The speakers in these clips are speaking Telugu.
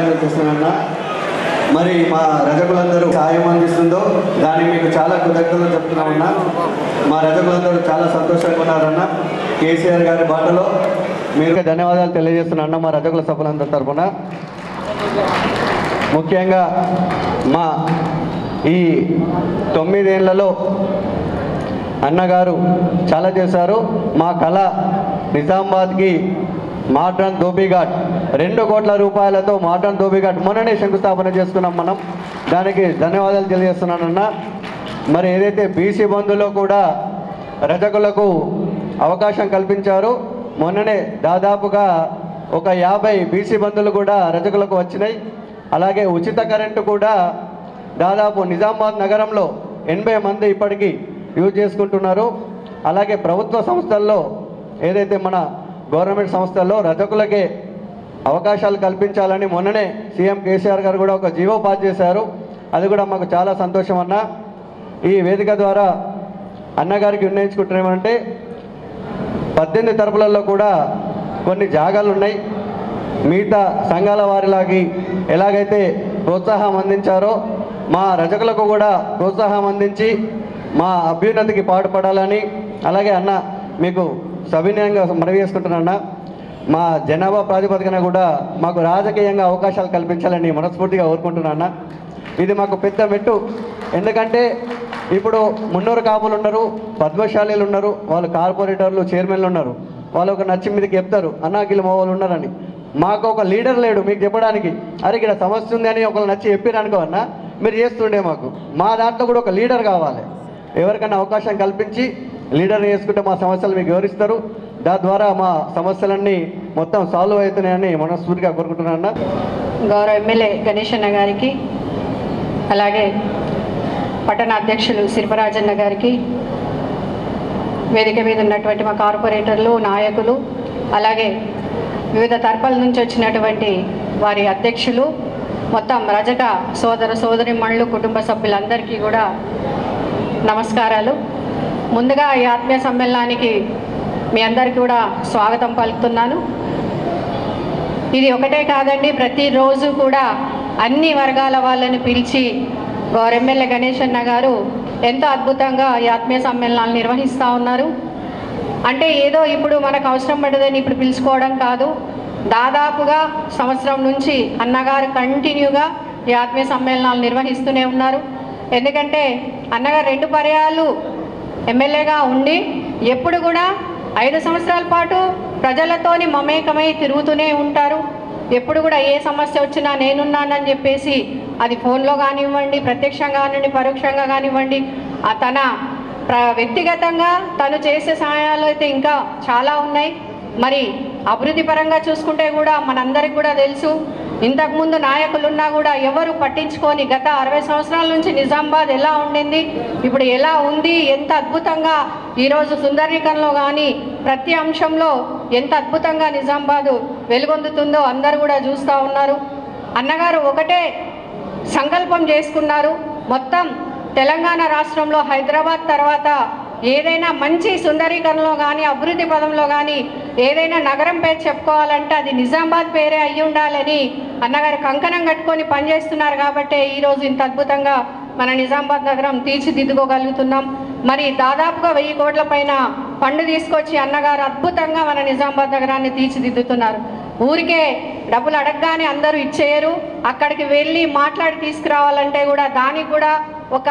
ధన్యవాదాలు చేస్తున్నానన్నా మరి మా రజకులందరూ సాయం అందిస్తుందో దానికి మీకు చాలా కృతజ్ఞతలు చెప్తున్నామన్నా మా రజకులందరూ చాలా సంతోషంగా ఉన్నారన్న కేసీఆర్ గారి బాటలో మీరు ధన్యవాదాలు తెలియజేస్తున్నా అన్న మా రజకుల సభలందరి తరఫున ముఖ్యంగా మా ఈ తొమ్మిదేళ్లలో అన్నగారు చాలా చేశారు మా కళ నిజామాబాద్కి మాడ్రన్ ధోబీఘాట్ రెండు కోట్ల రూపాయలతో మాడ్రన్ ధోబీఘాట్ మొన్ననే శంకుస్థాపన చేసుకున్నాం మనం దానికి ధన్యవాదాలు తెలియజేస్తున్నానన్న మరి ఏదైతే బీసీ బంధులో కూడా రజకులకు అవకాశం కల్పించారు మొన్ననే దాదాపుగా ఒక యాభై బీసీ బంధులు కూడా రజకులకు వచ్చినాయి అలాగే ఉచిత కరెంటు కూడా దాదాపు నిజామాబాద్ నగరంలో ఎనభై మంది ఇప్పటికీ యూజ్ చేసుకుంటున్నారు అలాగే ప్రభుత్వ సంస్థల్లో ఏదైతే మన గవర్నమెంట్ సంస్థల్లో రజకులకే అవకాశాలు కల్పించాలని మొన్ననే సీఎం కేసీఆర్ గారు కూడా ఒక జీవో పాస్ చేశారు అది కూడా మాకు చాలా సంతోషం అన్న ఈ వేదిక ద్వారా అన్నగారికి నిర్ణయించుకుంటున్నామంటే పద్దెనిమిది తరపులలో కూడా కొన్ని జాగాలు ఉన్నాయి మిగతా సంఘాల వారిలాగి ఎలాగైతే ప్రోత్సాహం అందించారో మా రజకులకు కూడా ప్రోత్సాహం అందించి మా అభ్యున్నతికి పాటుపడాలని అలాగే అన్న మీకు సవినయంగా మనవి చేసుకుంటున్నా మా జనాభా ప్రాతిపదికన కూడా మాకు రాజకీయంగా అవకాశాలు కల్పించాలని మనస్ఫూర్తిగా కోరుకుంటున్నా అన్న ఇది మాకు పెద్ద మెట్టు ఎందుకంటే ఇప్పుడు మున్నూరు కాపులు ఉన్నారు పద్మశాలీలు ఉన్నారు వాళ్ళు కార్పొరేటర్లు చైర్మన్లు ఉన్నారు వాళ్ళు ఒక నచ్చి మీదకి చెప్తారు అన్నా గిల్లు మా వాళ్ళు ఉన్నారని మాకు ఒక లీడర్ లేడు మీకు చెప్పడానికి అరే ఇక్కడ సమస్య ఉంది అని ఒకళ్ళు నచ్చి చెప్పారనుకో అన్న మీరు చేస్తుండే మాకు మా దాంట్లో కూడా ఒక లీడర్ కావాలి ఎవరికైనా అవకాశం కల్పించి లీడర్ చేసుకుంటే మా సమస్యలు మీకు వివరిస్తారు దాని ద్వారా మా సమస్యలన్నీ మొత్తం సాల్వ్ అవుతున్నాయని మనస్ఫూర్తిగా కోరుకుంటున్నాను అన్న గౌరవ ఎమ్మెల్యే గణేష్ అన్న గారికి అలాగే పట్టణ అధ్యక్షులు శిల్పరాజన్న గారికి వేదిక మీద ఉన్నటువంటి మా కార్పొరేటర్లు నాయకులు అలాగే వివిధ తరపుల నుంచి వచ్చినటువంటి వారి అధ్యక్షులు మొత్తం రజక సోదర సోదరిమణులు కుటుంబ సభ్యులందరికీ కూడా నమస్కారాలు ముందుగా ఈ ఆత్మీయ సమ్మేళనానికి మీ అందరికీ కూడా స్వాగతం పలుకుతున్నాను ఇది ఒకటే కాదండి ప్రతిరోజు కూడా అన్ని వర్గాల వాళ్ళని పిలిచి గౌరవ ఎమ్మెల్యే గణేష్ అన్న గారు ఎంతో అద్భుతంగా ఈ ఆత్మీయ సమ్మేళనాలు నిర్వహిస్తూ ఉన్నారు అంటే ఏదో ఇప్పుడు మనకు అవసరం పడదని ఇప్పుడు పిలుచుకోవడం కాదు దాదాపుగా సంవత్సరం నుంచి అన్నగారు కంటిన్యూగా ఈ ఆత్మీయ సమ్మేళనాలు నిర్వహిస్తూనే ఉన్నారు ఎందుకంటే అన్నగారు రెండు పర్యాలు ఎమ్మెల్యేగా ఉండి ఎప్పుడు కూడా ఐదు సంవత్సరాల పాటు ప్రజలతోని మమేకమై తిరుగుతూనే ఉంటారు ఎప్పుడు కూడా ఏ సమస్య వచ్చినా నేనున్నానని చెప్పేసి అది ఫోన్లో కానివ్వండి ప్రత్యక్షంగా కానివ్వండి పరోక్షంగా కానివ్వండి ఆ తన ప్ర వ్యక్తిగతంగా తను చేసే సహాయాలు అయితే ఇంకా చాలా ఉన్నాయి మరి అభివృద్ధి పరంగా చూసుకుంటే కూడా మనందరికి కూడా తెలుసు ఇంతకుముందు నాయకులు ఉన్నా కూడా ఎవరు పట్టించుకొని గత అరవై సంవత్సరాల నుంచి నిజామాబాద్ ఎలా ఉండింది ఇప్పుడు ఎలా ఉంది ఎంత అద్భుతంగా ఈరోజు సుందరీకరణలో కానీ ప్రతి అంశంలో ఎంత అద్భుతంగా నిజామాబాదు వెలుగొందుతుందో అందరూ కూడా చూస్తూ ఉన్నారు అన్నగారు ఒకటే సంకల్పం చేసుకున్నారు మొత్తం తెలంగాణ రాష్ట్రంలో హైదరాబాద్ తర్వాత ఏదైనా మంచి సుందరీకరణలో కానీ అభివృద్ధి పదంలో కానీ ఏదైనా నగరం పేరు చెప్పుకోవాలంటే అది నిజామాబాద్ పేరే అయ్యి ఉండాలని అన్నగారు కంకణం కట్టుకొని పనిచేస్తున్నారు కాబట్టే ఈరోజు ఇంత అద్భుతంగా మన నిజామాబాద్ నగరం తీర్చిదిద్దుకోగలుగుతున్నాం మరి దాదాపుగా వెయ్యి కోట్ల పైన ఫండ్ తీసుకొచ్చి అన్నగారు అద్భుతంగా మన నిజామాబాద్ నగరాన్ని తీర్చిదిద్దుతున్నారు ఊరికే డబ్బులు అడగగానే అందరూ ఇచ్చేయరు అక్కడికి వెళ్ళి మాట్లాడి తీసుకురావాలంటే కూడా దానికి కూడా ఒక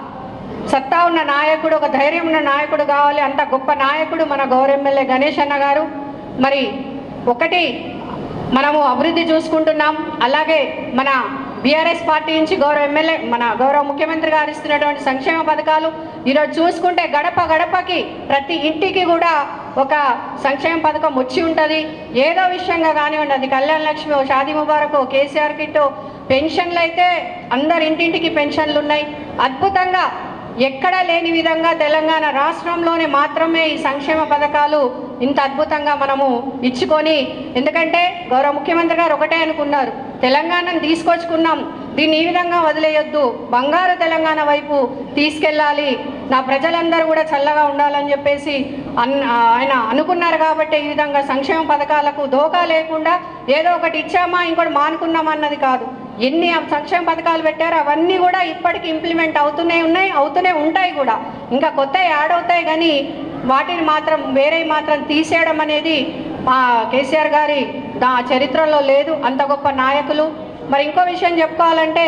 సత్తా ఉన్న నాయకుడు ఒక ధైర్యం ఉన్న నాయకుడు కావాలి అంత గొప్ప నాయకుడు మన గౌరవ ఎమ్మెల్యే గణేష్ అన్న గారు మరి ఒకటి మనము అభివృద్ధి చూసుకుంటున్నాం అలాగే మన బీఆర్ఎస్ పార్టీ నుంచి గౌరవ ఎమ్మెల్యే మన గౌరవ ముఖ్యమంత్రి గారు ఇస్తున్నటువంటి సంక్షేమ పథకాలు ఈరోజు చూసుకుంటే గడప గడపకి ప్రతి ఇంటికి కూడా ఒక సంక్షేమ పథకం వచ్చి ఉంటుంది ఏదో విషయంగా కానివ్వండి అది కళ్యాణ లక్ష్మి ఓ షాదీ ముబారక్ ఓ కేసీఆర్ కిట్ పెన్షన్లు అయితే అందరి ఇంటింటికి పెన్షన్లు ఉన్నాయి అద్భుతంగా ఎక్కడా లేని విధంగా తెలంగాణ రాష్ట్రంలోనే మాత్రమే ఈ సంక్షేమ పథకాలు ఇంత అద్భుతంగా మనము ఇచ్చుకొని ఎందుకంటే గౌరవ ముఖ్యమంత్రి గారు ఒకటే అనుకున్నారు తెలంగాణను తీసుకొచ్చుకున్నాం దీన్ని ఈ విధంగా వదిలేయొద్దు బంగారు తెలంగాణ వైపు తీసుకెళ్ళాలి నా ప్రజలందరూ కూడా చల్లగా ఉండాలని చెప్పేసి అన్ ఆయన అనుకున్నారు కాబట్టి ఈ విధంగా సంక్షేమ పథకాలకు దోకా లేకుండా ఏదో ఒకటి ఇచ్చామా ఇంకోటి మానుకున్నామా అన్నది కాదు ఎన్ని ఆ సంక్షేమ పథకాలు పెట్టారో అవన్నీ కూడా ఇప్పటికి ఇంప్లిమెంట్ అవుతూనే ఉన్నాయి అవుతూనే ఉంటాయి కూడా ఇంకా కొత్త యాడ్ అవుతాయి కానీ వాటిని మాత్రం వేరే మాత్రం తీసేయడం అనేది మా కేసీఆర్ గారి దా చరిత్రలో లేదు అంత గొప్ప నాయకులు మరి ఇంకో విషయం చెప్పుకోవాలంటే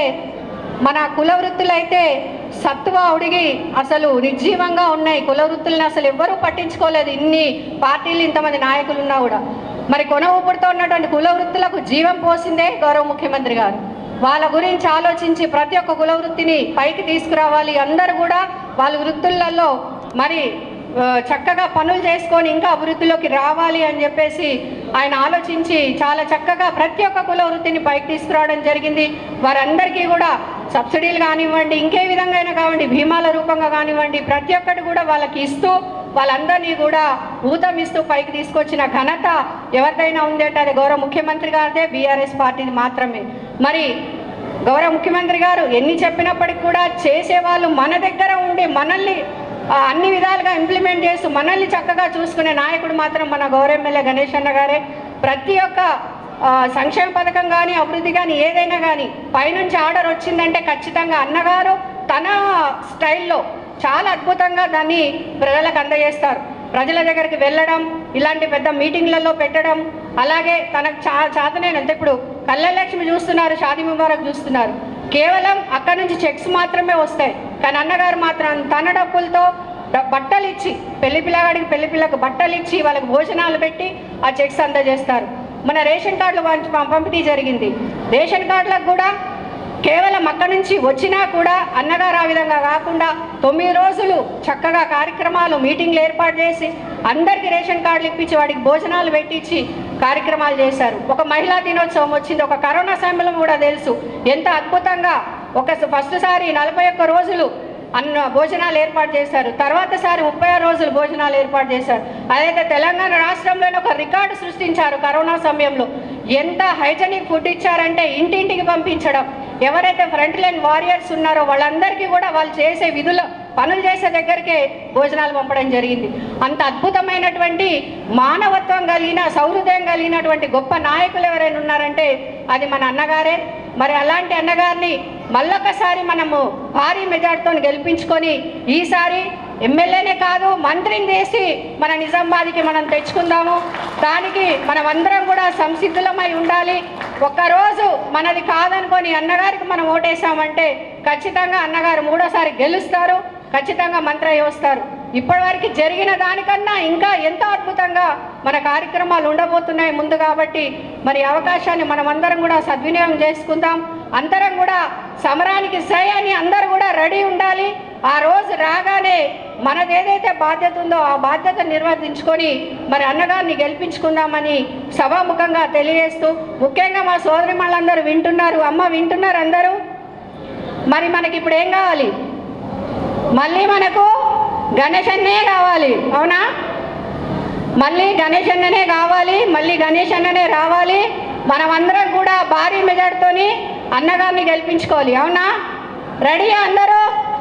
మన కుల వృత్తులైతే సత్తువ ఉడిగి అసలు నిర్జీవంగా ఉన్నాయి కుల వృత్తుల్ని అసలు ఎవ్వరూ పట్టించుకోలేదు ఇన్ని పార్టీలు ఇంతమంది నాయకులు ఉన్నా కూడా మరి కొన ఊపిరితో ఉన్నటువంటి కుల వృత్తులకు జీవం పోసిందే గౌరవ ముఖ్యమంత్రి గారు వాళ్ళ గురించి ఆలోచించి ప్రతి ఒక్క కుల వృత్తిని పైకి తీసుకురావాలి అందరూ కూడా వాళ్ళ వృత్తులలో మరి ఆ, చక్కగా పనులు చేసుకొని ఇంకా అభివృద్ధిలోకి రావాలి అని చెప్పేసి ఆయన ఆలోచించి చాలా చక్కగా ప్రతి ఒక్క కుల వృత్తిని పైకి తీసుకురావడం జరిగింది వారందరికీ కూడా సబ్సిడీలు కానివ్వండి ఇంకే విధంగా అయినా కానివ్వండి భీమాల రూపంగా కానివ్వండి ప్రతి ఒక్కటి కూడా వాళ్ళకి ఇస్తూ వాళ్ళందరినీ కూడా ఊతం ఇస్తూ పైకి తీసుకొచ్చిన ఘనత ఎవరిదైనా ఉంది అంటే అది గౌరవ ముఖ్యమంత్రి గారిదే బీఆర్ఎస్ పార్టీది మాత్రమే మరి గౌరవ ముఖ్యమంత్రి గారు ఎన్ని చెప్పినప్పటికీ కూడా చేసేవాళ్ళు మన దగ్గర ఉండి మనల్ని ఆ, అన్ని విధాలుగా ఇంప్లిమెంట్ చేస్తూ మనల్ని చక్కగా చూసుకునే నాయకుడు మాత్రం మన గౌరవ ఎమ్మెల్యే గణేష్ అన్న గారే ప్రతి ఒక్క ఆ, సంక్షేమ పథకం కానీ అభివృద్ధి కానీ ఏదైనా కానీ పైనుంచి ఆర్డర్ వచ్చిందంటే ఖచ్చితంగా అన్నగారు తన స్టైల్లో చాలా అద్భుతంగా దాన్ని ప్రజలకు అందజేస్తారు ప్రజల దగ్గరికి వెళ్ళడం ఇలాంటి పెద్ద మీటింగ్లలో పెట్టడం అలాగే తనకు చా చాతనైనంత ఇప్పుడు కళ్యాణలక్ష్మి చూస్తున్నారు షాదీ ముబారక్ చూస్తున్నారు కేవలం అక్కడ నుంచి చెక్స్ మాత్రమే వస్తాయి కానీ అన్నగారు మాత్రం తన డబ్బులతో డ- బట్టలు ఇచ్చి పెళ్లి పిల్లగాడికి పెళ్లి పిల్లకు బట్టలు ఇచ్చి వాళ్ళకి భోజనాలు పెట్టి ఆ చెక్స్ అందజేస్తారు మన రేషన్ కార్డులు పంచ- పం- పంపిణీ జరిగింది రేషన్ కార్డులకు కూడా కేవలం అక్కడి నుంచి వచ్చినా కూడా అన్నగారు ఆ విధంగా కాకుండా తొమ్మిది రోజులు చక్కగా కార్యక్రమాలు మీటింగ్లు ఏర్పాటు చేసి అందరికీ రేషన్ కార్డులు ఇప్పించి వాడికి భోజనాలు పెట్టించి కార్యక్రమాలు చేశారు ఒక మహిళా దినోత్సవం వచ్చింది ఒక కరోనా సమయంలో కూడా తెలుసు ఎంత అద్భుతంగా ఒక ఫస్ట్ సారి నలభై ఒక్క రోజులు అన్న భోజనాలు ఏర్పాటు చేశారు తర్వాత సారి ముప్పై ఆరు రోజులు భోజనాలు ఏర్పాటు చేశారు అదైతే తెలంగాణ రాష్ట్రంలోనే ఒక రికార్డు సృష్టించారు కరోనా సమయంలో ఎంత హైజెనిక్ ఫుడ్ ఇచ్చారంటే ఇంటింటికి పంపించడం ఎవరైతే ఫ్రంట్ లైన్ వారియర్స్ ఉన్నారో వాళ్ళందరికీ కూడా వాళ్ళు చేసే విధుల పనులు చేసే దగ్గరికే భోజనాలు పంపడం జరిగింది అంత అద్భుతమైనటువంటి మానవత్వం కలిగిన సౌహృదయం కలిగినటువంటి గొప్ప నాయకులు ఎవరైనా ఉన్నారంటే అది మన అన్నగారే మరి అలాంటి అన్నగారిని మళ్ళొకసారి మనము భారీ మెజార్టీతో గెలిపించుకొని ఈసారి ఎమ్మెల్యేనే కాదు మంత్రిని చేసి మన నిజామాబాద్కి మనం తెచ్చుకుందాము దానికి మనం అందరం కూడా సంసిద్ధులమై ఉండాలి ఒక్కరోజు మనది కాదనుకొని అన్నగారికి మనం ఓటేసామంటే ఖచ్చితంగా అన్నగారు మూడోసారి గెలుస్తారు ఖచ్చితంగా మంత్రి అయి వస్తారు ఇప్పటివరకు జరిగిన దానికన్నా ఇంకా ఎంతో అద్భుతంగా మన కార్యక్రమాలు ఉండబోతున్నాయి ముందు కాబట్టి మరి ఈ అవకాశాన్ని మనం అందరం కూడా సద్వినియోగం చేసుకుందాం అందరం కూడా సమరానికి సై అని అందరూ కూడా రెడీ ఉండాలి ఆ రోజు రాగానే మనది ఏదైతే బాధ్యత ఉందో ఆ బాధ్యత నిర్వర్తించుకొని మరి అన్నగారిని గెలిపించుకుందామని సభాముఖంగా తెలియజేస్తూ ముఖ్యంగా మా సోదరి వాళ్ళందరూ వింటున్నారు అమ్మ వింటున్నారు అందరూ మరి మనకి ఇప్పుడు ఏం కావాలి మళ్ళీ మనకు గణేష్ అన్నే కావాలి అవునా మళ్ళీ గణేష్ అన్ననే కావాలి మళ్ళీ గణేష్ అన్ననే రావాలి మనమందరం కూడా భారీ మెజార్టీతోని అన్నగారిని గెలిపించుకోవాలి అవునా రెడీయా అందరూ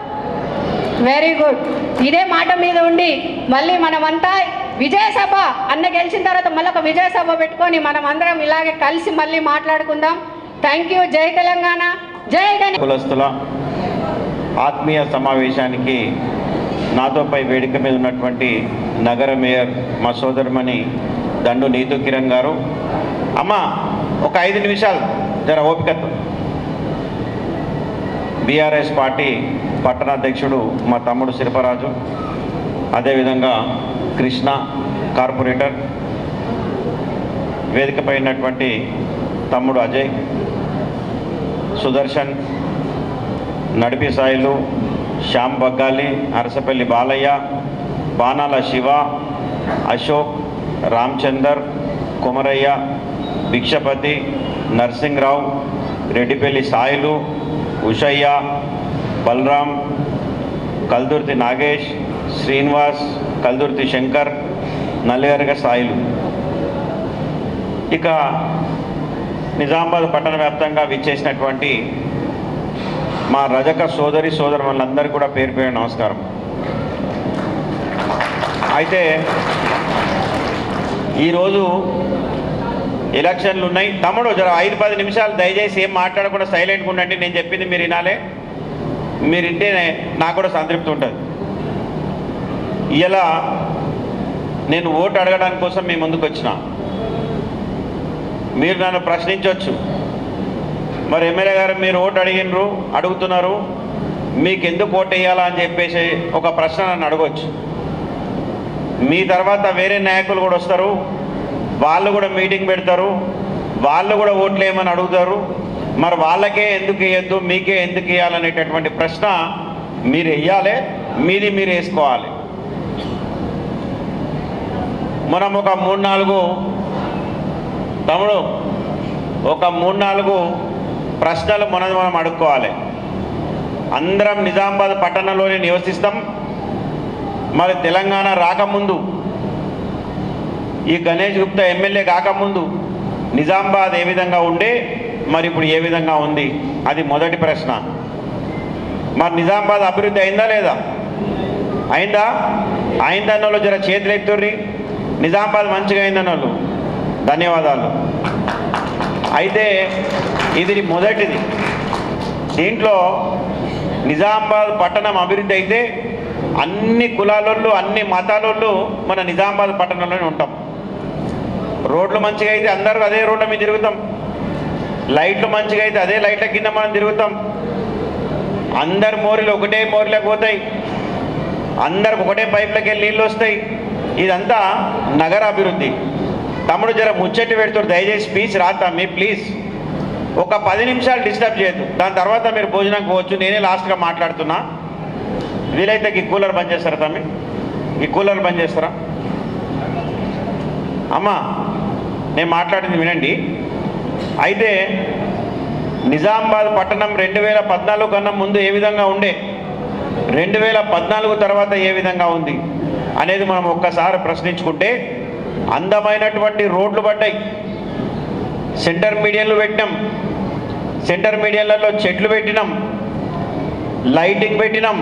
వెరీ గుడ్ ఇదే మాట మీద ఉండి మళ్ళీ మనమంతా విజయ సభ అన్న గెలిచిన తర్వాత మళ్ళీ ఒక విజయ సభ పెట్టుకొని మనం అందరం ఇలాగే కలిసి మళ్ళీ మాట్లాడుకుందాం థ్యాంక్ యూ జై తెలంగాణ జై గణేష్ కులస్తుల ఆత్మీయ సమావేశానికి నాతో పై వేదిక మీద ఉన్నటువంటి నగర మేయర్ మా సోదరుమణి దండు నీతు కిరణ్ గారు అమ్మ ఒక ఐదు నిమిషాలు జర ఓపికతో బీఆర్ఎస్ పార్టీ పట్టణ అధ్యక్షుడు మా తమ్ముడు శిల్పరాజు అదేవిధంగా కృష్ణ కార్పొరేటర్ వేదికపై ఉన్నటువంటి తమ్ముడు అజయ్ సుదర్శన్ నడిపి సాయిలు శ్యామ్ బగ్గాలి అరసపల్లి బాలయ్య బాణాల శివ అశోక్ రామచందర్ కుమరయ్య భిక్షపతి నర్సింగ్రావు రెడ్డిపల్లి సాయిలు ఉషయ్య బలరాం కల్దుర్తి నాగేష్ శ్రీనివాస్ కల్దుర్తి శంకర్ నల్లిగరగ సాయిలు ఇక నిజామాబాద్ పట్టణ వ్యాప్తంగా విచ్చేసినటువంటి మా రజక సోదరి సోదరులందరికీ కూడా పేరు పేరు నమస్కారం అయితే ఈరోజు ఎలక్షన్లు ఉన్నాయి తమ్ముడు జర ఐదు పది నిమిషాలు దయచేసి ఏం మాట్లాడకుండా సైలెంట్గా ఉండండి నేను చెప్పింది మీరు వినాలే మీరు వింటేనే నాకు కూడా సంతృప్తి ఉంటుంది ఇలా నేను ఓటు అడగడానికి కోసం మీ ముందుకు వచ్చిన మీరు నన్ను ప్రశ్నించవచ్చు మరి ఎమ్మెల్యే గారు మీరు ఓటు అడిగినరు అడుగుతున్నారు మీకు ఎందుకు ఓటు వేయాలా అని చెప్పేసి ఒక ప్రశ్న నన్ను అడగవచ్చు మీ తర్వాత వేరే నాయకులు కూడా వస్తారు వాళ్ళు కూడా మీటింగ్ పెడతారు వాళ్ళు కూడా ఓట్లు వేయమని అడుగుతారు మరి వాళ్ళకే ఎందుకు వేయద్దు మీకే ఎందుకు వేయాలనేటటువంటి ప్రశ్న మీరు వెయ్యాలి మీది మీరు వేసుకోవాలి మనం ఒక మూడు నాలుగు తమ్ముడు ఒక మూడు నాలుగు ప్రశ్నలు మనది మనం అడుక్కోవాలి అందరం నిజామాబాద్ పట్టణంలోనే నివసిస్తాం మరి తెలంగాణ రాకముందు ఈ గణేష్ గుప్తా ఎమ్మెల్యే కాకముందు నిజామాబాద్ ఏ విధంగా ఉండే మరి ఇప్పుడు ఏ విధంగా ఉంది అది మొదటి ప్రశ్న మరి నిజామాబాద్ అభివృద్ధి అయిందా లేదా అయిందా అయిందన్న వాళ్ళు జర చేతులు ఎత్తుర్రి నిజామాబాద్ మంచిగా అయిందన్న వాళ్ళు ధన్యవాదాలు అయితే ఇది మొదటిది దీంట్లో నిజామాబాద్ పట్టణం అభివృద్ధి అయితే అన్ని కులాలోళ్ళు అన్ని మతాలోళ్ళు మన నిజామాబాద్ పట్టణంలోనే ఉంటాం రోడ్లు మంచిగా అయితే అందరూ అదే రోడ్ల మీద తిరుగుతాం లైట్లు మంచిగా అయితే అదే లైట్ల కింద మనం తిరుగుతాం అందరు మోరీలు ఒకటే మోరీలకు పోతాయి అందరికి ఒకటే పైపులకి వెళ్ళి నీళ్ళు వస్తాయి ఇదంతా నగర అభివృద్ధి తమ్ముడు జర ముచ్చటి పెడుతున్నారు దయచేసి స్పీచ్ రాతా మీ ప్లీజ్ ఒక పది నిమిషాలు డిస్టర్బ్ చేయొద్దు దాని తర్వాత మీరు భోజనంకి పోవచ్చు నేనే లాస్ట్గా మాట్లాడుతున్నా వీలైతే ఈ కూలర్ బంద్ చేస్తారా తమ్మి ఈ కూలర్ బంద్ చేస్తారా అమ్మా నేను మాట్లాడింది వినండి అయితే నిజామాబాద్ పట్టణం రెండు వేల పద్నాలుగు కన్నా ముందు ఏ విధంగా ఉండే రెండు వేల పద్నాలుగు తర్వాత ఏ విధంగా ఉంది అనేది మనం ఒక్కసారి ప్రశ్నించుకుంటే అందమైనటువంటి రోడ్లు పడ్డాయి సెంటర్ మీడియాలు పెట్టినాం సెంటర్ మీడియాలలో చెట్లు పెట్టినాం లైటింగ్ పెట్టినాం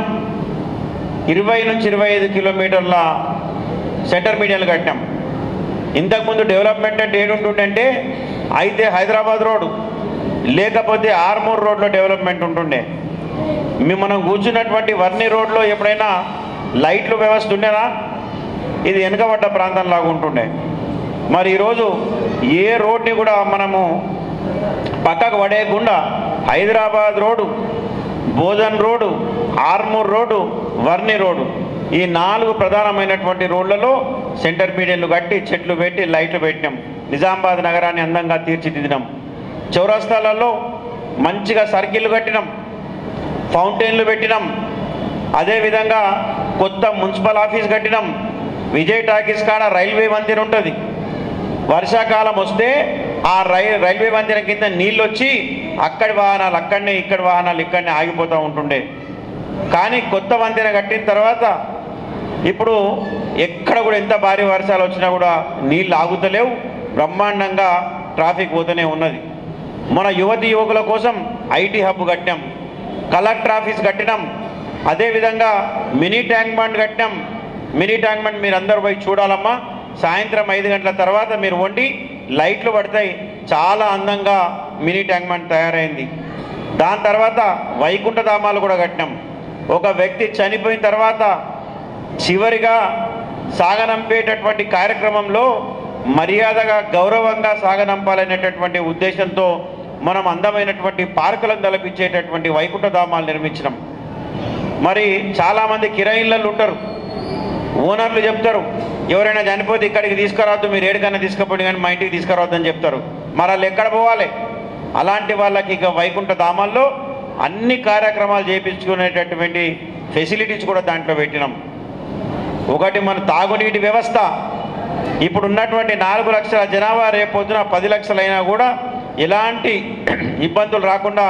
ఇరవై నుంచి ఇరవై ఐదు కిలోమీటర్ల సెంటర్ మీడియాలు కట్టినాం ఇంతకుముందు డెవలప్మెంట్ అంటే ఏడుంటుండే అయితే హైదరాబాద్ రోడ్ లేకపోతే ఆర్మూర్ రోడ్లో డెవలప్మెంట్ ఉంటుండే మేము మనం కూర్చున్నటువంటి వర్ణి రోడ్లో ఎప్పుడైనా లైట్లు వ్యవస్థ ఉండేనా ఇది వెనుకబడ్డ ప్రాంతంలాగా ఉంటుండే మరి ఈరోజు ఏ రోడ్ని కూడా మనము పక్కకు పడేయకుండా Hyderabad road Bodhan road Armoor road Varni road ఈ నాలుగు ప్రధానమైనటువంటి రోడ్లలో సెంటర్ మీడియన్లు కట్టి చెట్లు పెట్టి లైట్లు పెట్టినాం నిజామాబాద్ నగరాన్ని అందంగా తీర్చిదిద్దినాం చౌరస్తాలలో మంచిగా సర్కిల్ కట్టినాం ఫౌంటైన్లు పెట్టినాం అదేవిధంగా కొత్త మున్సిపల్ ఆఫీస్ కట్టినాం విజయ్ టాకీస్ కాడ రైల్వే వంతెన ఉంటుంది వర్షాకాలం వస్తే ఆ రై రైల్వే వంతెన కింద నీళ్ళు వచ్చి అక్కడి వాహనాలు అక్కడనే ఇక్కడి వాహనాలు ఇక్కడనే ఆగిపోతూ ఉంటుండే కానీ కొత్త వంతెన కట్టిన తర్వాత ఇప్పుడు ఎక్కడ కూడా ఎంత భారీ వర్షాలు వచ్చినా కూడా నీళ్ళు ఆగుతలేవు బ్రహ్మాండంగా ట్రాఫిక్ పోతూనే ఉన్నది మన యువతి యువకుల కోసం ఐటీ హబ్ కట్టాం కలెక్టర్ ఆఫీస్ కట్టినాం అదేవిధంగా మినీ ట్యాంక్ బండ్ కట్టినాం మినీ ట్యాంక్ బండ్ మీరు అందరూ పోయి చూడాలమ్మా సాయంత్రం ఐదు గంటల తర్వాత మీరు వండి లైట్లు పడతాయి చాలా అందంగా మినీ ట్యాంక్ బండ్ తయారైంది దాని తర్వాత వైకుంఠ ధామాలు కూడా కట్టినాం ఒక వ్యక్తి చనిపోయిన తర్వాత చివరిగా సాగనంపేటటువంటి కార్యక్రమంలో మర్యాదగా గౌరవంగా సాగనంపాలనేటటువంటి ఉద్దేశంతో మనం అందమైనటువంటి పార్కులను తలపించేటటువంటి వైకుంఠ ధామాలు నిర్మించినాం మరి చాలామంది కిరాయిళ్ళు ఉంటారు ఓనర్లు చెప్తారు ఎవరైనా చనిపోతే ఇక్కడికి తీసుకురావద్దు మీరు ఏడికన్నా తీసుకుపోయి కానీ మా ఇంటికి తీసుకురావద్దు అని చెప్తారు మరి వాళ్ళు ఎక్కడ పోవాలి అలాంటి వాళ్ళకి ఇక వైకుంఠ ధామాల్లో అన్ని కార్యక్రమాలు చేయించుకునేటటువంటి ఫెసిలిటీస్ కూడా దాంట్లో పెట్టినాం ఒకటి మన తాగునీటి వ్యవస్థ ఇప్పుడు ఉన్నటువంటి నాలుగు లక్షల జనాభా రేపొద్దున పది లక్షలైనా కూడా ఎలాంటి ఇబ్బందులు రాకుండా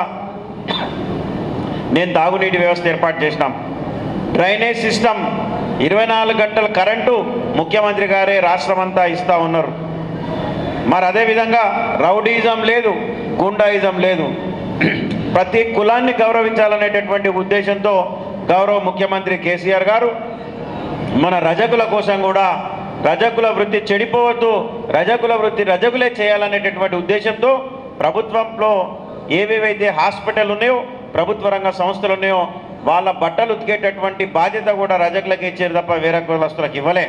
నేను తాగునీటి వ్యవస్థ ఏర్పాటు చేసినాం డ్రైనేజ్ సిస్టమ్ ఇరవై నాలుగు గంటల కరెంటు ముఖ్యమంత్రి గారే రాష్ట్రమంతా ఇస్తూ ఉన్నారు మరి అదేవిధంగా రౌడీజం లేదు గుండాయిజం లేదు ప్రతి కులాన్ని గౌరవించాలనేటటువంటి ఉద్దేశంతో గౌరవ ముఖ్యమంత్రి కేసీఆర్ గారు మన రజకుల కోసం కూడా రజకుల వృత్తి చెడిపోవద్దు రజకుల వృత్తి రజకులే చేయాలనేటటువంటి ఉద్దేశంతో ప్రభుత్వంలో ఏవేవైతే హాస్పిటల్ ఉన్నాయో ప్రభుత్వ రంగ సంస్థలు ఉన్నాయో వాళ్ళ బట్టలు ఉతికేటటువంటి బాధ్యత కూడా రజకులకు ఇచ్చారు తప్ప వేరే కులస్తులకు ఇవ్వలే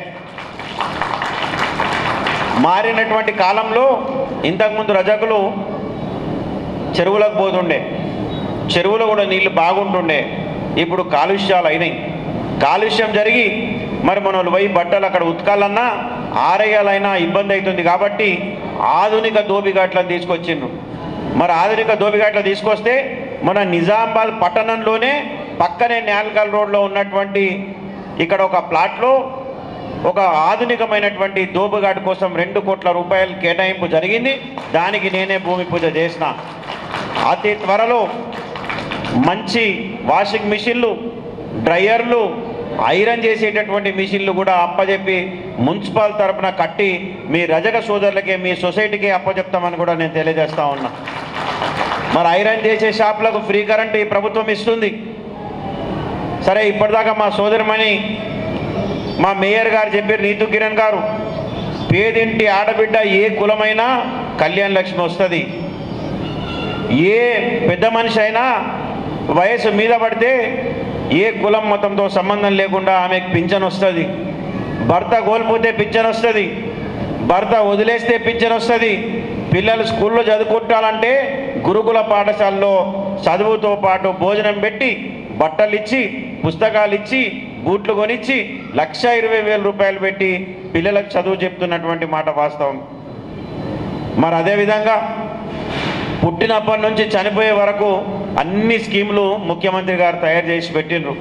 మారినటువంటి కాలంలో ఇంతకుముందు రజకులు చెరువులకు పోతుండే చెరువులో కూడా నీళ్లు బాగుంటుండే ఇప్పుడు కాలుష్యాలు అయినాయి కాలుష్యం జరిగి మరి మనం పోయి బట్టలు అక్కడ ఉతకాలన్నా ఆరేయాలైనా ఇబ్బంది అవుతుంది కాబట్టి ఆధునిక దోబిఘాట్లను తీసుకొచ్చిండ్రు మరి ఆధునిక దోబిఘాట్లు తీసుకొస్తే మన నిజామాబాద్ పట్టణంలోనే పక్కనే నేల్కల్ రోడ్లో ఉన్నటువంటి ఇక్కడ ఒక ప్లాట్లో ఒక ఆధునికమైనటువంటి దోబుఘాట్ కోసం రెండు కోట్ల రూపాయలు కేటాయింపు జరిగింది దానికి నేనే భూమి పూజ చేసిన అతి త్వరలో మంచి వాషింగ్ మిషన్లు డ్రయర్లు ఐరన్ చేసేటటువంటి మిషన్లు కూడా అప్పచెప్పి మున్సిపల్ తరపున కట్టి మీ రజక సోదరులకే మీ సొసైటీకే అప్పచెప్తామని కూడా నేను తెలియజేస్తా ఉన్నా మరి ఐరన్ చేసే షాపులకు ఫ్రీ కరెంట్ ఈ ప్రభుత్వం ఇస్తుంది సరే ఇప్పటిదాకా మా సోదరిమణి మా మేయర్ గారు చెప్పారు నీతు కిరణ్ గారు పేదింటి ఆడబిడ్డ ఏ కులమైనా కళ్యాణ లక్ష్మి వస్తుంది ఏ పెద్ద మనిషి అయినా వయసు మీద పడితే ఏ కులం మతంతో సంబంధం లేకుండా ఆమెకు పింఛన్ వస్తుంది భర్త కోల్పోతే పింఛన్ వస్తుంది భర్త వదిలేస్తే పింఛన్ వస్తుంది పిల్లలు స్కూల్లో చదువుకుంటారంటే గురుకుల పాఠశాలలో చదువుతో పాటు భోజనం పెట్టి బట్టలు ఇచ్చి పుస్తకాలు ఇచ్చి బూట్లు కొనిచ్చి లక్ష ఇరవై వేల రూపాయలు పెట్టి పిల్లలకు చదువు చెప్తున్నటువంటి మాట వాస్తవం మరి అదేవిధంగా పుట్టినప్పటి నుంచి చనిపోయే వరకు అన్ని స్కీములు ముఖ్యమంత్రి గారు తయారు చేసి పెట్టిండ్రు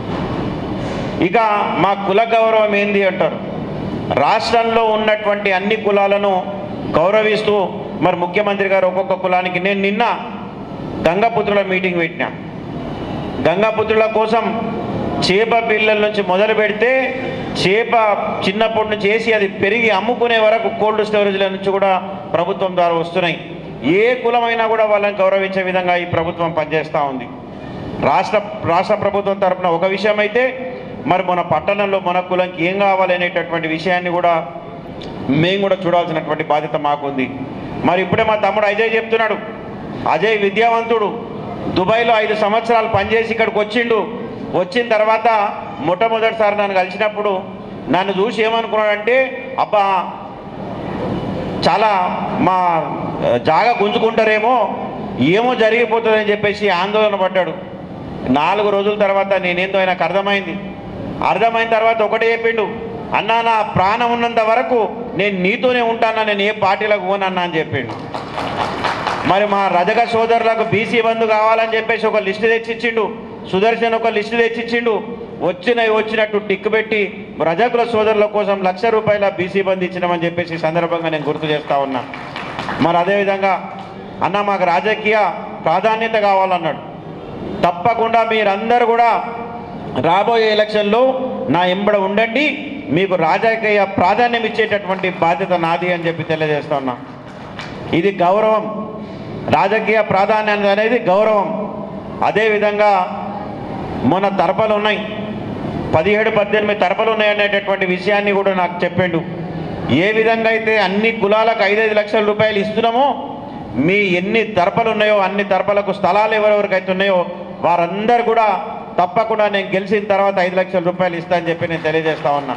ఇక మా కుల గౌరవం ఏంది అంటారు రాష్ట్రంలో ఉన్నటువంటి అన్ని కులాలను గౌరవిస్తూ మరి ముఖ్యమంత్రి గారు ఒక్కొక్క కులానికి నేను నిన్న గంగపుత్రుల మీటింగ్ పెట్టినా గంగాపుత్రుల కోసం చేప పిల్లల నుంచి మొదలు పెడితే చేప చిన్నప్పటి నుంచి వేసి అది పెరిగి అమ్ముకునే వరకు కోల్డ్ స్టోరేజ్ల నుంచి కూడా ప్రభుత్వం ద్వారా వస్తున్నాయి ఏ కులమైనా కూడా వాళ్ళని గౌరవించే విధంగా ఈ ప్రభుత్వం పనిచేస్తూ ఉంది రాష్ట్ర రాష్ట్ర ప్రభుత్వం తరపున ఒక విషయం అయితే మరి మన పట్టణంలో మన కులంకి ఏం కావాలి అనేటటువంటి విషయాన్ని కూడా మేము కూడా చూడాల్సినటువంటి బాధ్యత మాకుంది మరి ఇప్పుడే మా తమ్ముడు అజయ్ చెప్తున్నాడు అజయ్ విద్యావంతుడు దుబాయ్లో ఐదు సంవత్సరాలు పనిచేసి ఇక్కడికి వచ్చిండు వచ్చిన తర్వాత మొట్టమొదటిసారి నన్ను కలిసినప్పుడు నన్ను చూసి ఏమనుకున్నాడంటే అబ్బా చాలా మా ఆ, జాగా గుంజుకుంటారేమో ఏమో జరిగిపోతుందని చెప్పేసి ఆందోళన పడ్డాడు నాలుగు రోజుల తర్వాత నేనేందో ఆయనకు అర్థమైంది అర్థమైన తర్వాత ఒకటే చెప్పిండు అన్నా నా ప్రాణం ఉన్నంత వరకు నేను నీతోనే ఉంటానా నేను ఏ పార్టీలకు పోనన్నా అని చెప్పిండు మరి మా రజక సోదరులకు బీసీ బంధు కావాలని చెప్పేసి ఒక లిస్టు తెచ్చిచ్చిండు సుదర్శన్ ఒక లిస్టు తెచ్చిచ్చిండు వచ్చినవి వచ్చినట్టు టిక్ పెట్టి రజకుల సోదరుల కోసం లక్ష రూపాయల బీసీ బంధు ఇచ్చినామని చెప్పేసి ఈ సందర్భంగా నేను గుర్తు చేస్తా ఉన్నా మరి అదేవిధంగా అన్న మాకు రాజకీయ ప్రాధాన్యత కావాలన్నాడు తప్పకుండా మీరందరూ కూడా రాబోయే ఎలక్షన్లో నా ఎంబడ ఉండండి మీకు రాజకీయ ప్రాధాన్యం ఇచ్చేటటువంటి బాధ్యత నాది అని చెప్పి తెలియజేస్తా ఉన్నా ఇది గౌరవం రాజకీయ ప్రాధాన్యత అనేది గౌరవం అదేవిధంగా మొన్న తరపలు ఉన్నాయి పదిహేడు పద్దెనిమిది తరపలు ఉన్నాయి అనేటటువంటి విషయాన్ని కూడా నాకు చెప్పిండు ఏ విధంగా అయితే అన్ని కులాలకు ఐదైదు లక్షల రూపాయలు ఇస్తున్నామో మీ ఎన్ని తరపలు ఉన్నాయో అన్ని తరపలకు స్థలాలు ఎవరెవరికైతే ఉన్నాయో వారందరూ కూడా తప్పకుండా నేను గెలిచిన తర్వాత ఐదు లక్షల రూపాయలు ఇస్తా అని చెప్పి నేను తెలియజేస్తా ఉన్నా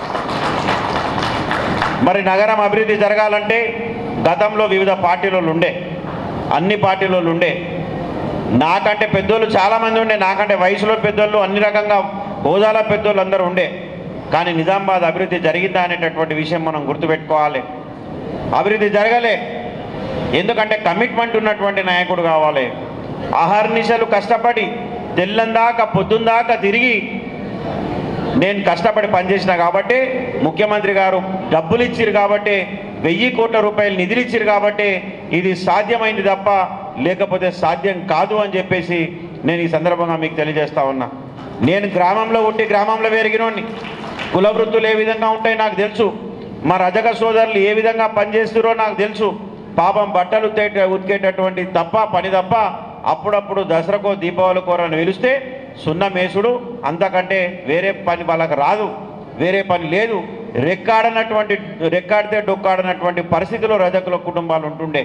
మరి నగరం అభివృద్ధి జరగాలంటే గతంలో వివిధ పార్టీలలో ఉండే అన్ని పార్టీలలో ఉండే నాకంటే పెద్దోళ్ళు చాలామంది ఉండే నాకంటే వయసులో పెద్దోళ్ళు అన్ని రకంగా హోదాల పెద్దోళ్ళు అందరూ ఉండే కానీ నిజామాబాద్ అభివృద్ధి జరిగిందా అనేటటువంటి విషయం మనం గుర్తుపెట్టుకోవాలి అభివృద్ధి జరగలే ఎందుకంటే కమిట్మెంట్ ఉన్నటువంటి నాయకుడు కావాలి అహర్నిశలు కష్టపడి తెల్లందాకా పొద్దుందాకా తిరిగి నేను కష్టపడి పనిచేసిన కాబట్టి ముఖ్యమంత్రి గారు డబ్బులు ఇచ్చిరు కాబట్టి వెయ్యి కోట్ల రూపాయలు నిధులు ఇచ్చిరు కాబట్టి ఇది సాధ్యమైంది తప్ప లేకపోతే సాధ్యం కాదు అని చెప్పేసి నేను ఈ సందర్భంగా మీకు తెలియజేస్తా ఉన్నా నేను గ్రామంలో ఉండి గ్రామంలో పెరిగినోడిని కుల వృత్తులు ఏ విధంగా ఉంటాయి నాకు తెలుసు మా రజక సోదరులు ఏ విధంగా పనిచేస్తారో నాకు తెలుసు పాపం బట్టలు ఉతికే ఉతికేటటువంటి తప్ప పని తప్ప అప్పుడప్పుడు దసరాకో దీపావళికో అని పిలిస్తే సున్నమేసుడు అంతకంటే వేరే పని వాళ్ళకి రాదు వేరే పని లేదు రెక్కాడనటువంటి రెక్కాడితే డొక్కాడనటువంటి పరిస్థితిలో రజకుల కుటుంబాలు ఉంటుండే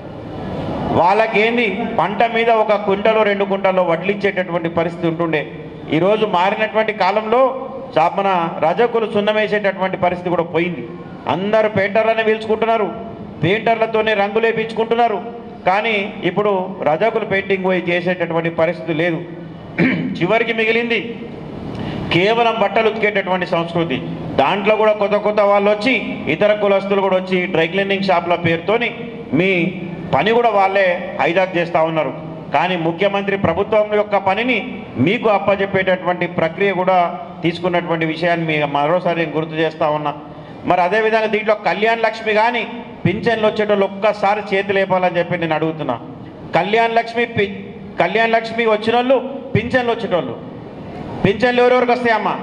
వాళ్ళకేంది పంట మీద ఒక కుంటలో రెండు కుంటలో వడ్లిచ్చేటటువంటి పరిస్థితి ఉంటుండే ఈరోజు మారినటువంటి కాలంలో చా- మన రజకులు సున్నమేసేటటువంటి పరిస్థితి కూడా పోయింది అందరూ పెయింటర్లనే పీల్చుకుంటున్నారు పెయింటర్లతోనే రంగులు వేయించుకుంటున్నారు కానీ ఇప్పుడు రజకులు పెయింటింగ్ పోయి చేసేటటువంటి పరిస్థితి లేదు చివరికి మిగిలింది కేవలం బట్టలు ఉతికేటటువంటి సంస్కృతి దాంట్లో కూడా కొత్త కొత్త వాళ్ళు వచ్చి ఇతర కులస్తులు కూడా వచ్చి డ్రై క్లీనింగ్ షాప్ల పేరుతోని మీ పని కూడా వాళ్ళే హైజాక్ చేస్తూ ఉన్నారు కానీ ముఖ్యమంత్రి ప్రభుత్వం యొక్క పనిని మీకు అప్పచెప్పేటటువంటి ప్రక్రియ కూడా తీసుకున్నటువంటి విషయాన్ని మీ మరోసారి నేను గుర్తు చేస్తా ఉన్నా మరి అదేవిధంగా దీంట్లో కళ్యాణ్ లక్ష్మి కానీ పింఛన్లు వచ్చేటోళ్ళు ఒక్కసారి చేతి లేపాలని చెప్పి నేను అడుగుతున్నా కళ్యాణ్ లక్ష్మి పి- కళ్యాణ్ లక్ష్మి వచ్చిన వాళ్ళు పింఛన్లు వచ్చేటోళ్ళు పింఛన్లు ఎవరెవరికి వస్తాయమ్మా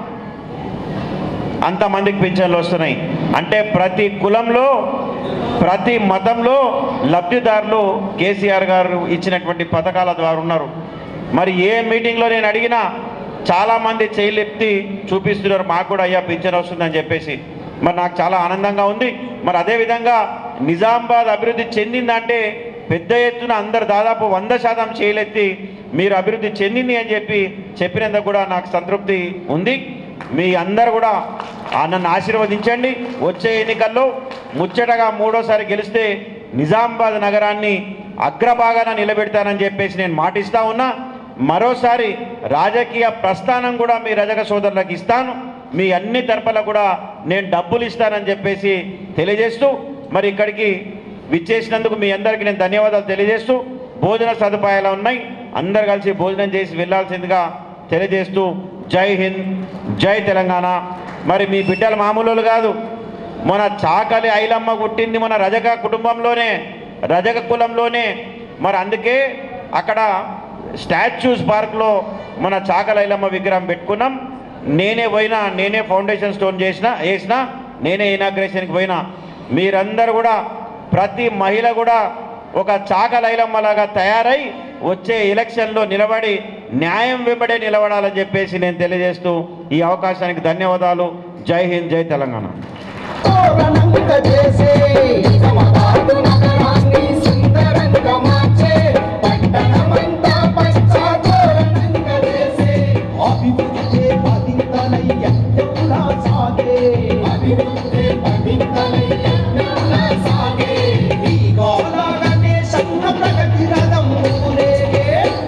అంతమందికి పింఛన్లు వస్తున్నాయి అంటే ప్రతి కులంలో ప్రతి మతంలో లబ్ధిదారులు కేసీఆర్ గారు ఇచ్చినటువంటి పథకాల ద్వారా ఉన్నారు మరి ఏ మీటింగ్లో నేను అడిగినా చాలామంది చేయలెత్తి చూపిస్తున్నారు మాకు కూడా అయ్యా పింఛన్ వస్తుందని చెప్పేసి మరి నాకు చాలా ఆనందంగా ఉంది మరి అదేవిధంగా నిజామాబాద్ అభివృద్ధి చెందిందంటే పెద్ద ఎత్తున అందరు దాదాపు వంద శాతం చేయలెత్తి మీరు అభివృద్ధి చెందింది అని చెప్పి చెప్పినందుకు కూడా నాకు సంతృప్తి ఉంది మీ అందరు కూడా ఆ నన్ను ఆశీర్వదించండి వచ్చే ఎన్నికల్లో ముచ్చటగా మూడోసారి గెలిస్తే నిజామాబాద్ నగరాన్ని అగ్రభాగాన నిలబెడతానని చెప్పేసి నేను మాటిస్తా ఉన్నా మరోసారి రాజకీయ ప్రస్థానం కూడా మీ రజక సోదరులకు ఇస్తాను మీ అన్ని తరపులకు కూడా నేను డబ్బులు ఇస్తానని చెప్పేసి తెలియజేస్తూ మరి ఇక్కడికి విచ్చేసినందుకు మీ అందరికీ నేను ధన్యవాదాలు తెలియజేస్తూ భోజన సదుపాయాలు ఉన్నాయి అందరు కలిసి భోజనం చేసి వెళ్ళాల్సిందిగా తెలియజేస్తూ జై హింద్ జై తెలంగాణ మరి మీ బిడ్డలు మామూలు కాదు మన చాకలి ఐలమ్మ పుట్టింది మన రజక కుటుంబంలోనే రజక కులంలోనే మరి అందుకే అక్కడ స్టాచ్యూస్ పార్క్లో మన చాకలి ఐలమ్మ విగ్రహం పెట్టుకున్నాం నేనే పోయినా నేనే ఫౌండేషన్ స్టోన్ చేసిన వేసిన నేనే ఇనాగ్రేషన్కి పోయినా మీరందరూ కూడా ప్రతి మహిళ కూడా ఒక చాకలైలమ్మలాగా తయారై వచ్చే ఎలక్షన్లో నిలబడి న్యాయం వెంబడే నిలబడాలని చెప్పేసి నేను తెలియజేస్తూ ఈ అవకాశానికి ధన్యవాదాలు జై హింద్ జై తెలంగాణ తోరణంక చేసే సమతాడు నగరాన్ని సుందరంగా మార్చే పట్టణమంతా పచ్చ తోరణంక చేసే అభివృద్ధి పదింతలై ఎత్తులా సాగే అభివృద్ధి పదింతలై ఎత్తులా సాగే ఈ గోళాలనే సంఘ ప్రగతి రథం ఊరేగే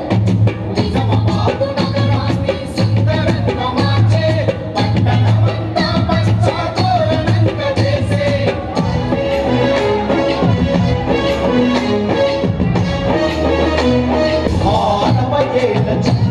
నిజామాబాదు నగరాన్ని సుందరంగా మార్చే పట్టణమంతా పచ్చ తోరణంగా చేసే ఆనవ ఏళ్ళ